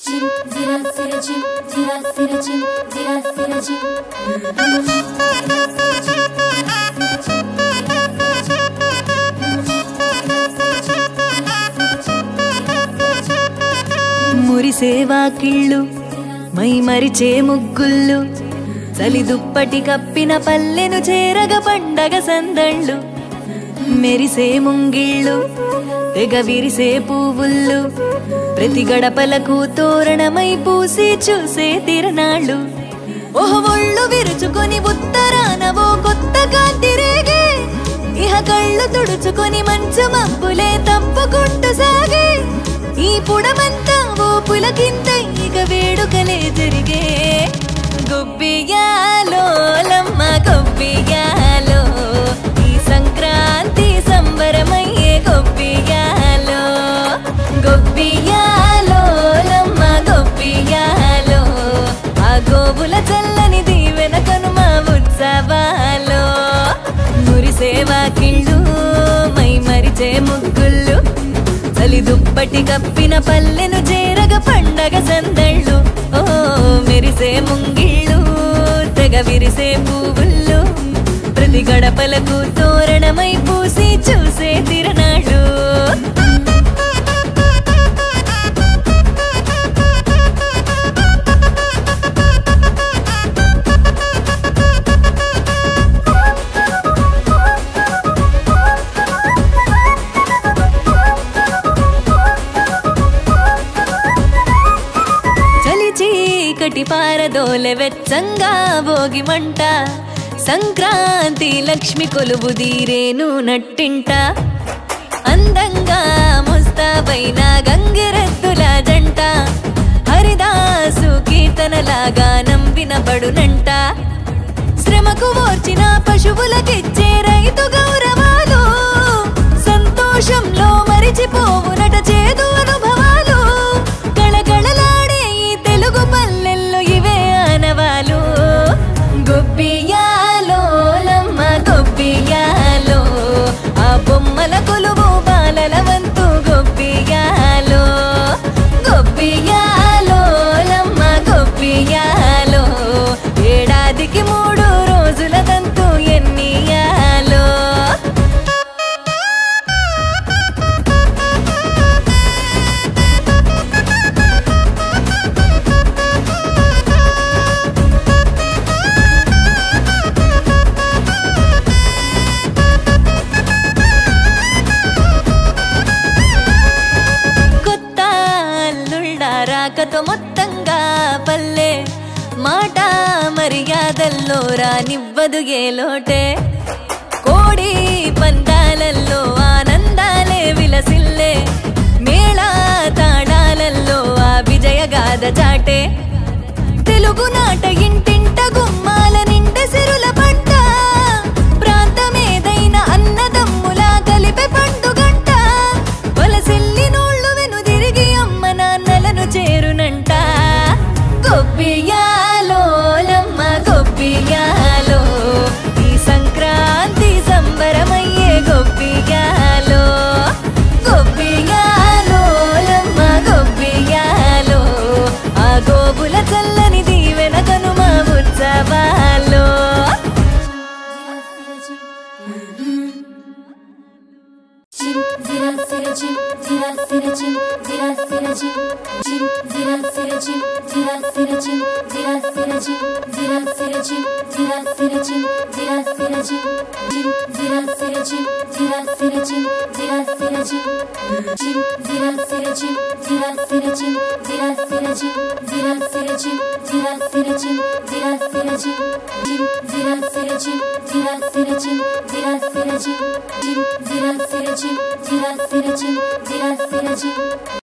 Cim, zira, zira, cim, zira, zira, cim, zira, zira, cim. మురిసేవా కిళ్ళు మై మరిచే ముగ్గుళ్ళు చలి దుప్పటి కప్పిన పల్లెను చేరగ పండగ సందళ్ళు మెరిసే ముంగిళ్ళు తెగ విరిసే పువ్వుళ్ళు ప్రతి గడపలకు తోరణమై పూసి చూసే తిరణాళ్ళు ఓహో ఒళ్ళు విరుచుకొని ఉత్తరాన ఓ కొత్త కాంతి రేగే ఇహ కళ్ళు తుడుచుకొని మంచు మబ్బులే తప్పుకుంటూ సాగే ఈ పుడమంతా ఓ పులకింత ఇక వేడుకలే జరిగే గొబ్బియాలో లమ్మ గొబ్బియాలో ఈ సంక్రాంతి సంబరమయ్యే గొబ్బియాలో గొబ్బియాలో లమ్మ గొబ్బియాలో ఆ గోవుల చల్లని దీవెన కనుమ ఉత్సవాలో మురిసేవా కిళ్ళు మై మరిచే ముగ్గుళ్ళు చలి దుప్పటి కప్పిన పల్లెను చేరగ పండగ సందళ్ళు ఓ మెరిసే ముంగిళ్ళు తెగ విరిసే పువ్వుళ్ళు ప్రతి గడపలకు తోరణమై పూసి చూసే తిరణాళ్ళు చలి చీకటి పారదోలె వెచ్చంగా భోగి మంట సంక్రాంతి లక్ష్మి కొలువు దీరేను నట్టింట అందంగా ముస్తాబైన గంగిరెద్దుల జంట హరిదాసు కీర్తనలాగా నంబినబడునంట శ్రమకు ఓర్చిన పశువులకిచ్చే రైతు గౌరవాలు సంతోషంలో మరిచిపోవునట చేదు అనుభవాలు గళగళలాడే ఈ తెలుగు పల్లెల్లో ఇవే ఆనవాలు గొబ్బియాలో లమ్మ గొబ్బియాలో ఆ బొమ్మల కొలువు బాలల వంతు గొబ్బియాలో గొబ్బియాలో లమ్మ గొబ్బియాలో ఏడాదికి మూడు రోజుల తంతు ఎన్నియాలో కొత్త అల్లుళ్ళ రాకతో మొత్తంగా పల్లె మాట మర్యాదల్లో రానివ్వదు ఏ లోటే కోడి పందాలల్లో ఆనందాలే విలసిల్లే మేళ తాడాలల్లో ఆ విజయగాథ చాటే తెలుగు నాట ఇంటింట గుమ్మాల నిండ సిరుల పంట ప్రాంతమేదైన అన్నదమ్ముల కలిపే పండుగంట వలసిల్లి నోళ్ళు వెనుదిరిగి అమ్మ నాన్నలను చేరునంట గొబ్బియాలో లమ్మ గొబ్బియాలో ఈ సంక్రాంతి సంబరమయ్యే గొబ్బియాలో గొబ్బియాలో లమ్మ గొబ్బియాలో ఆ గోపుల చల్లని దీవెన Kanuma ఉత్సవాలో Zira, zira, cim, zira, zira, cim, zira, zira, cim. Cim, zira, zira, cim, zira, zira, cim, zira, zira, cim, zira, zira, cim, zira, zira, cim, zira, zira, cim. Cim, zira, zira, cim, zira, zira, cim, zira, zira, cim. Cim, zira, zira, cim, zira, zira, cim, zira, zira, cim, zira, zira, cim, zira, zira, cim, zira, zira, cim. Cim, zira, zira, cim, zira, zira, cim, zira, zira, cim. Cim, zira, zira, cim, zira, zira, cim, zira, zira, cim.